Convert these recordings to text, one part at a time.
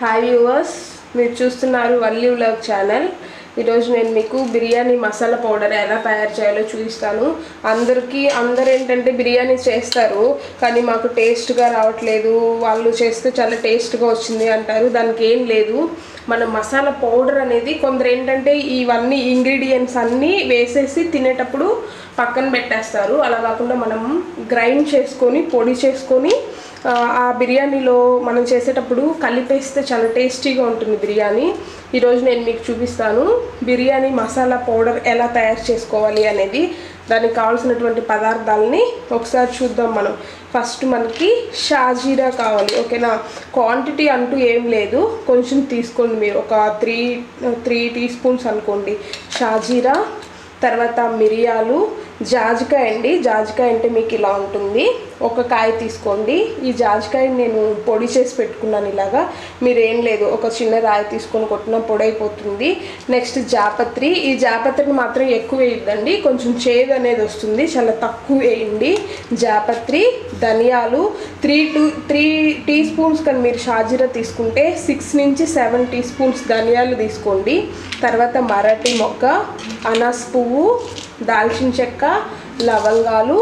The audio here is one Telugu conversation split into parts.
హాయ్ వ్యూవర్స్ మీరు చూస్తున్నారు వల్లి వ్లాగ్ ఛానల్ ఈరోజు నేను మీకు బిర్యానీ మసాలా పౌడర్ ఎలా తయారు చేయాలో చూపిస్తాను అందరికీ అందరు ఏంటంటే బిర్యానీ చేస్తారు కానీ మాకు టేస్ట్గా రావట్లేదు వాళ్ళు చేస్తే చాలా టేస్ట్గా వచ్చింది అంటారు దానికి ఏం లేదు మన మసాలా పౌడర్ అనేది కొందరు ఏంటంటే ఇవన్నీ ఇంగ్రీడియంట్స్ అన్నీ వేసేసి తినేటప్పుడు పక్కన పెట్టేస్తారు అలా కాకుండా మనం గ్రైండ్ చేసుకొని పొడి చేసుకొని ఆ, ఆ బిర్యానీలో మనం చేసేటప్పుడు కలిపేస్తే చాలా టేస్టీగా ఉంటుంది బిర్యానీ ఈరోజు నేను మీకు చూపిస్తాను బిర్యానీ మసాలా పౌడర్ ఎలా తయారు చేసుకోవాలి అనేది దానికి కావాల్సినటువంటి పదార్థాలని ఒకసారి చూద్దాం మనం ఫస్ట్ మనకి షాజీరా కావాలి ఓకేనా క్వాంటిటీ అంటూ ఏం లేదు కొంచెం తీసుకోండి మీరు ఒక త్రీ త్రీ టీ స్పూన్స్ అనుకోండి షాజీరా తర్వాత మిరియాలు జాజికాయ అండి జాజికాయ అంటే మీకు ఇలా ఉంటుంది ఒక కాయ తీసుకోండి ఈ జాజికాయ నేను పొడి చేసి పెట్టుకున్నాను ఇలాగా మీరు ఏం లేదు ఒక చిన్న రాయి తీసుకొని కొట్టిన పొడి అయిపోతుంది నెక్స్ట్ జాపత్రి ఈ జాపత్రిని మాత్రం ఎక్కువ వేయద్దండి కొంచెం చేదు అనేది వస్తుంది చాలా తక్కువ వేయండి జాపత్రి ధనియాలు three to three teaspoons కానీ మీరు షాజీరా తీసుకుంటే సిక్స్ నుంచి సెవెన్ టీ స్పూన్స్ ధనియాలు తీసుకోండి తర్వాత మరాఠీ మొక్క అనాస్ పువ్వు దాల్చిన చెక్క లవంగాలు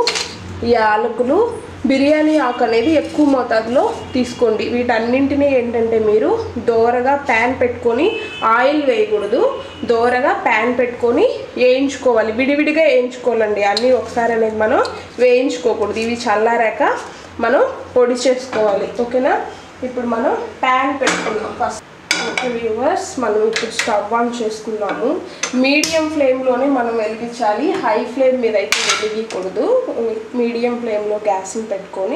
యాలకులు బిర్యానీ ఆకు అనేది ఎక్కువ మోతాదులో తీసుకోండి వీటన్నింటినీ ఏంటంటే మీరు దోరగా ప్యాన్ పెట్టుకొని ఆయిల్ వేయకూడదు దోరగా ప్యాన్ పెట్టుకొని వేయించుకోవాలి విడివిడిగా వేయించుకోవాలండి అన్నీ ఒకసారి అనేది మనం వేయించుకోకూడదు ఇవి చల్లారాక మనం పొడి చేసుకోవాలి ఓకేనా ఇప్పుడు మనం ప్యాన్ పెట్టుకున్నాం ఫస్ట్ ఓకే వ్యూవర్స్ మనం ఇప్పుడు స్టవ్ ఆన్ చేసుకున్నాము మీడియం ఫ్లేమ్లోనే మనం వెలిగించాలి హై ఫ్లేమ్ మీద అయితే వెలిగించకూడదు మీడియం ఫ్లేమ్లో గ్యాస్ని పెట్టుకొని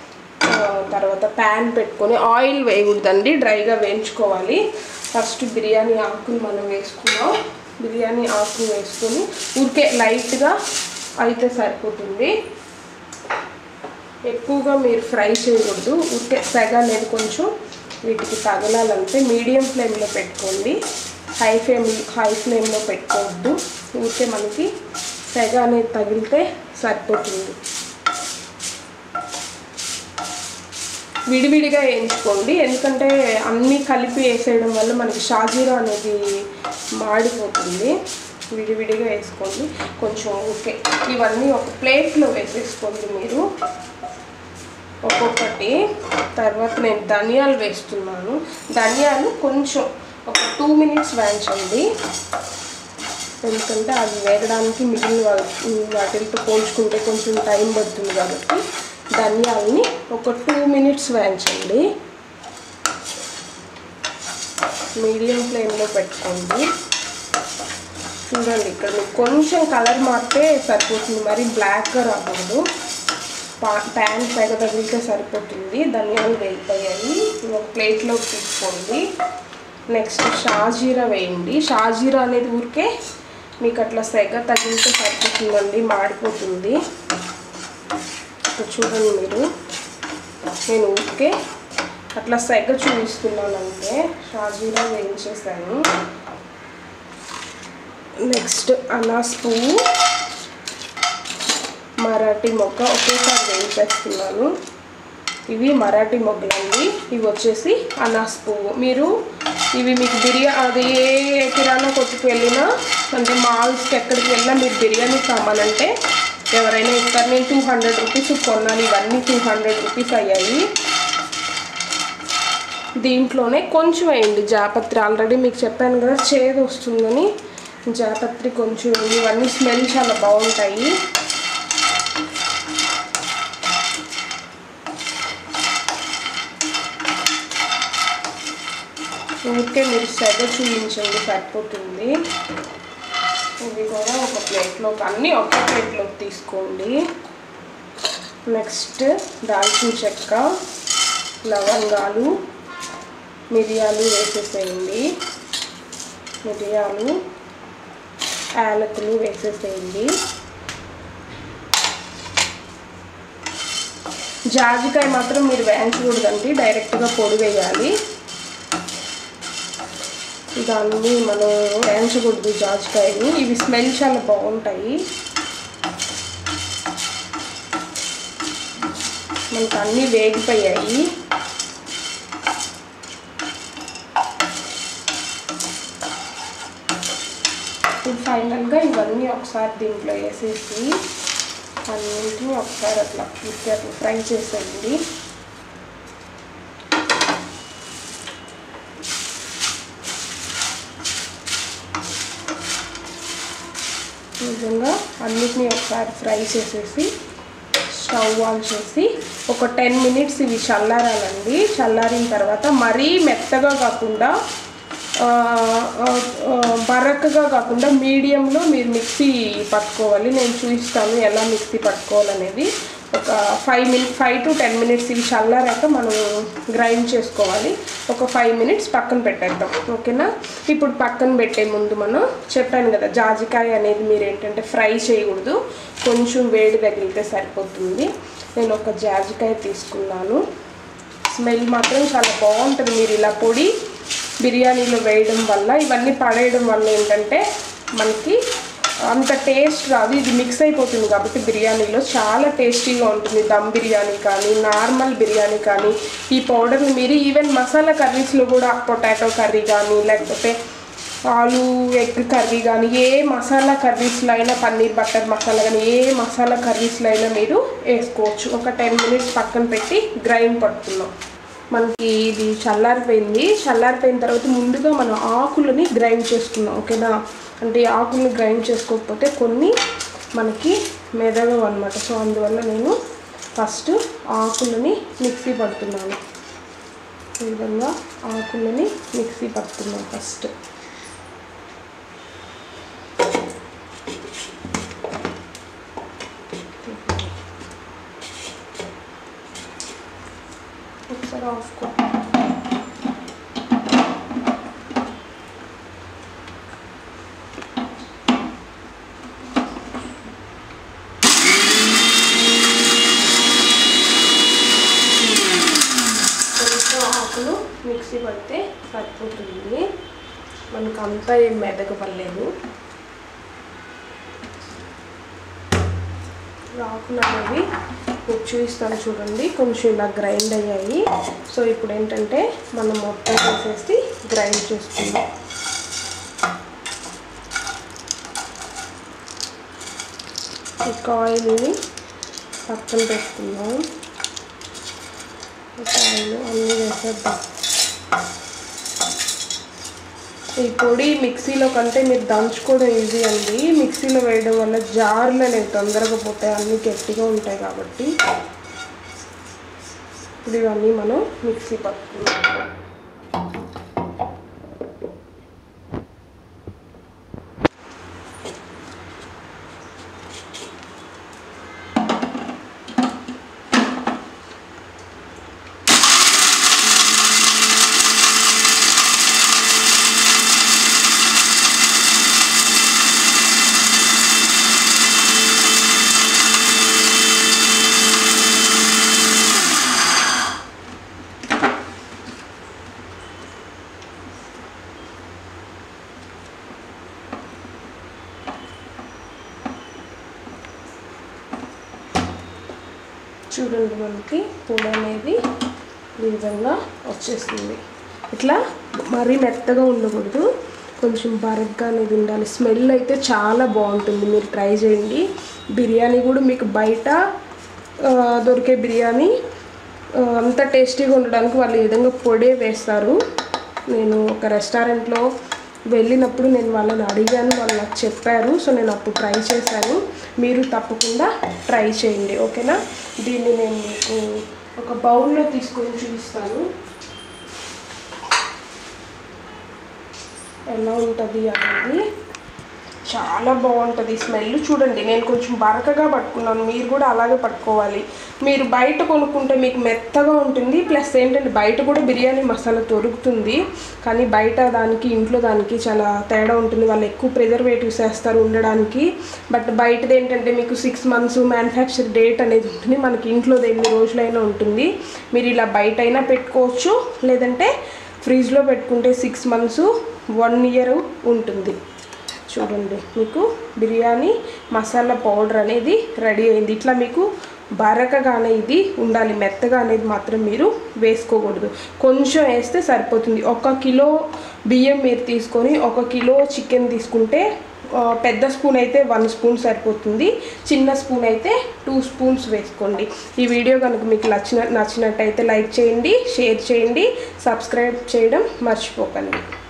ఆ, తర్వాత ప్యాన్ పెట్టుకొని ఆయిల్ వేయకూడదండి డ్రైగా వేయించుకోవాలి ఫస్ట్ బిర్యానీ ఆకుని మనం వేసుకున్నాం బిర్యానీ ఆకుని వేసుకొని ఊరికే లైట్గా అయితే సరిపోతుంది ఎక్కువగా మీరు ఫ్రై చేయకూడదు ఊరికే సెగ అనేది కొంచెం వీటికి తగలాలంటే మీడియం ఫ్లేమ్లో పెట్టుకోండి హై ఫ్లేమ్ హై ఫ్లేమ్లో పెట్టుకోవద్దు ఊరికే మనకి సెగ అనేది తగిలితే సరిపోతుంది విడివిడిగా వేయించుకోండి ఎందుకంటే అన్నీ కలిపి వేసేయడం వల్ల మనకి షాజీరా అనేది మాడిపోతుంది విడివిడిగా వేసుకోండి కొంచెం ఓకే ఇవన్నీ ఒక ప్లేట్లో వేసేసుకోండి మీరు ఒక్కొక్కటి తర్వాత నేను ధనియాలు వేస్తున్నాను ధనియాలు కొంచెం ఒక టూ మినిట్స్ వేయించండి ఎందుకంటే అవి వేగడానికి మిగిలిన వా- వాటితో పోల్చుకుంటే కొంచెం టైం పడుతుంది కాబట్టి ధనియాలని ఒక టూ మినిట్స్ వేయించండి మీడియం ఫ్లేమ్లో పెట్టుకోండి చూడండి ఇక్కడ మీకు కొంచెం కలర్ మారితే సరిపోతుంది మరి బ్లాక్గా రాకూడదు పా- ప్యాన్ పెగ తగిలితే సరిపోతుంది ధనియాలు వేగిపోయాయి ఇవి ఒక ప్లేట్లో తీసుకోండి నెక్స్ట్ షాజీరా వేయండి షాజీరా అనేది ఊరికే మీకు అట్లా సెగ తగిలితే సరిపోతుందండి మాడిపోతుంది ఇక్కడ చూడండి మీరు నేను ఊరికే అట్లా సెగ చూపిస్తున్నాను అంతే షాజీరా వేయించేసాను నెక్స్ట్ అనాస్ పువ్వు మరాఠీ మొగ్గ ఒకేసారి వేయించేస్తున్నాను ఇవి మరాఠీ మొగ్గలండి ఇవి వచ్చేసి అనాస్ పువ్వు మీరు ఇవి మీకు బిర్యా అది ఏ కిరాణా కొట్టుకు వెళ్ళినా అంటే మాల్స్కి ఎక్కడికి వెళ్ళినా మీరు బిర్యానీ సామాన్ అంటే ఎవరైనా ఇస్తారు నేను టూ హండ్రెడ్ రూపీస్ కొన్నాను ఇవన్నీ టూ హండ్రెడ్ రూపీస్ అయ్యాయి దీంట్లోనే కొంచెం వేయండి జాపత్రి ఆల్రెడీ మీకు చెప్పాను కదా చేదు వస్తుందని జాపత్రి కొంచెం వేయండి. ఇవన్నీ స్మెల్ చాలా బాగుంటాయి ఊరికే మీరు సెగ చూపించండి సరిపోతుంది ఇవి కూడా ఒక ప్లేట్లోకి అన్నీ ఒక ప్లేట్లోకి తీసుకోండి నెక్స్ట్ దాల్చిన చెక్క లవంగాలు మిరియాలు వేసేసేయండి మిరియాలు యాలకులు వేసేసేయండి జాజికాయ మాత్రం మీరు వేయించకూడదండి డైరెక్ట్గా పొడి వేయాలి దాన్ని మనం వేయించకూడదు జాజికాయని ఇవి స్మెల్ చాలా బాగుంటాయి మనకు అన్నీ వేగిపోయాయి ఇప్పుడు ఫైనల్గా ఇవన్నీ ఒకసారి దీంట్లో వేసేసి అన్నింటినీ ఒకసారి అట్లా ఉత్తి అట్లా ఫ్రై చేసేయండి ఈ విధంగా అన్నిటినీ ఒకసారి ఫ్రై చేసేసి స్టవ్ ఆన్ చేసి ఒక టెన్ మినిట్స్ ఇవి చల్లారాలండి చల్లారిన తర్వాత మరీ మెత్తగా కాకుండా ఆ, ఆ, ఆ, బరకగా కాకుండా మీడియంలో మీరు మిక్సీ పట్టుకోవాలి నేను చూపిస్తాను ఎలా మిక్సీ పట్టుకోవాలనేది ఒక five minute five to ten minutes ఇవి చల్లారాక మనం గ్రైండ్ చేసుకోవాలి ఒక ఫైవ్ మినిట్స్ పక్కన పెట్టేద్దాం ఓకేనా ఇప్పుడు పక్కన పెట్టే ముందు మనం చెప్పాను కదా జాజికాయ అనేది మీరు ఏంటంటే ఫ్రై చేయకూడదు కొంచెం వేడి తగిలితే సరిపోతుంది నేను ఒక జాజికాయ తీసుకున్నాను స్మెల్ మాత్రం చాలా బాగుంటుంది మీరు ఇలా పొడి బిర్యానీలో వేయడం వల్ల ఇవన్నీ పడేయడం వల్ల ఏంటంటే మనకి అంత టేస్ట్ రాదు ఇది మిక్స్ అయిపోతుంది కాబట్టి బిర్యానీలో చాలా టేస్టీగా ఉంటుంది దమ్ బిర్యానీ కానీ నార్మల్ బిర్యానీ కానీ ఈ పౌడర్ని మీరు ఈవెన్ మసాలా కర్రీస్లో కూడా పొటాటో కర్రీ కానీ లేకపోతే ఆలు ఎగ్ కర్రీ కానీ ఏ మసాలా కర్రీస్లో అయినా పన్నీర్ బటర్ మసాలా కానీ ఏ మసాలా కర్రీస్లో అయినా మీరు వేసుకోవచ్చు ఒక టెన్ మినిట్స్ పక్కన పెట్టి గ్రైండ్ పడుతున్నాం మనకి ఇది చల్లారిపోయింది చల్లారిపోయిన తర్వాత ముందుగా మనం ఆకులని గ్రైండ్ చేసుకున్నాం ఓకేనా అంటే ఈ ఆకుల్ని గ్రైండ్ చేసుకోకపోతే కొన్ని మనకి మెదగవు అనమాట సో అందువల్ల నేను ఫస్ట్ ఆకులని మిక్సీ పడుతున్నాను ఈ విధంగా ఆకులని మిక్సీ పడుతున్నాను ఫస్ట్ ఒకసారి ఆఫ్ కో కొంచెం ఆకులు మిక్సీ పడితే సరిపోతుంది మనకు అంతా ఏం మెదగపడలేదు ఆకులు అనేవి మీకు చూపిస్తాను చూడండి కొంచెం ఇలా గ్రైండ్ అయ్యాయి సో ఇప్పుడు ఏంటంటే మనం మొత్తం వేసేసి గ్రైండ్ చేసుకుందాం ఈ కాయిల్ని పక్కన పెట్టుకుందాం ఈ కాయిల్ అన్నీ వేసేద్దాం ఈ పొడి మిక్సీలో కంటే మీరు దంచుకోవడం ఈజీ అండి మిక్సీలో వేయడం వల్ల జార్లు అనేవి తొందరగా పోతాయి అన్నీ గట్టిగా ఉంటాయి కాబట్టి ఇప్పుడు ఇవన్నీ మనం మిక్సీ పట్టుకుందాం చూడండి మనకి పొడి అనేది ఈ విధంగా వచ్చేస్తుంది ఇట్లా మరీ మెత్తగా ఉండకూడదు కొంచెం బరగ్గా అనేది ఉండాలి స్మెల్ అయితే చాలా బాగుంటుంది మీరు ట్రై చేయండి బిర్యానీ కూడా మీకు బయట ఆ, దొరికే బిర్యానీ ఆ, అంత టేస్టీగా ఉండడానికి వాళ్ళు ఈ విధంగా పొడే వేస్తారు నేను ఒక రెస్టారెంట్లో వెళ్ళినప్పుడు నేను వాళ్ళని అడిగాను వాళ్ళు నాకు చెప్పారు సో నేను అప్పుడు ట్రై చేశాను మీరు తప్పకుండా ట్రై చేయండి ఓకేనా దీన్ని నేను మీకు ఒక బౌల్లో తీసుకొని చూపిస్తాను ఎలా ఉంటుంది అనేది చాలా బాగుంటుంది స్మెల్ చూడండి నేను కొంచెం బరకగా పట్టుకున్నాను మీరు కూడా అలాగే పట్టుకోవాలి మీరు బయట కొనుక్కుంటే మీకు మెత్తగా ఉంటుంది ప్లస్ ఏంటంటే బయట కూడా బిర్యానీ మసాలా దొరుకుతుంది కానీ బయట దానికి ఇంట్లో దానికి చాలా తేడా ఉంటుంది వాళ్ళు ఎక్కువ ప్రిజర్వేటివ్స్ వేస్తారు ఉండడానికి బట్ బయటది ఏంటంటే మీకు సిక్స్ మంత్స్ మ్యానుఫ్యాక్చర్ డేట్ అనేది ఉంటుంది మనకి ఇంట్లోది ఎన్ని రోజులైనా ఉంటుంది మీరు ఇలా బయట అయినా పెట్టుకోవచ్చు లేదంటే ఫ్రిడ్జ్లో పెట్టుకుంటే సిక్స్ మంత్స్ వన్ ఇయర్ ఉంటుంది చూడండి మీకు బిర్యానీ మసాలా పౌడర్ అనేది రెడీ అయింది ఇట్లా మీకు బరకగానే ఇది ఉండాలి మెత్తగా అనేది మాత్రం మీరు వేసుకోకూడదు కొంచెం వేస్తే సరిపోతుంది ఒక కిలో బియ్యం మీరు తీసుకొని ఒక కిలో చికెన్ తీసుకుంటే ఆ, పెద్ద స్పూన్ అయితే వన్ స్పూన్ సరిపోతుంది చిన్న స్పూన్ అయితే టూ స్పూన్స్ వేసుకోండి ఈ వీడియో కనుక మీకు నచ్చిన నచ్చినట్టయితే లైక్ చేయండి షేర్ చేయండి సబ్స్క్రైబ్ చేయడం మర్చిపోకండి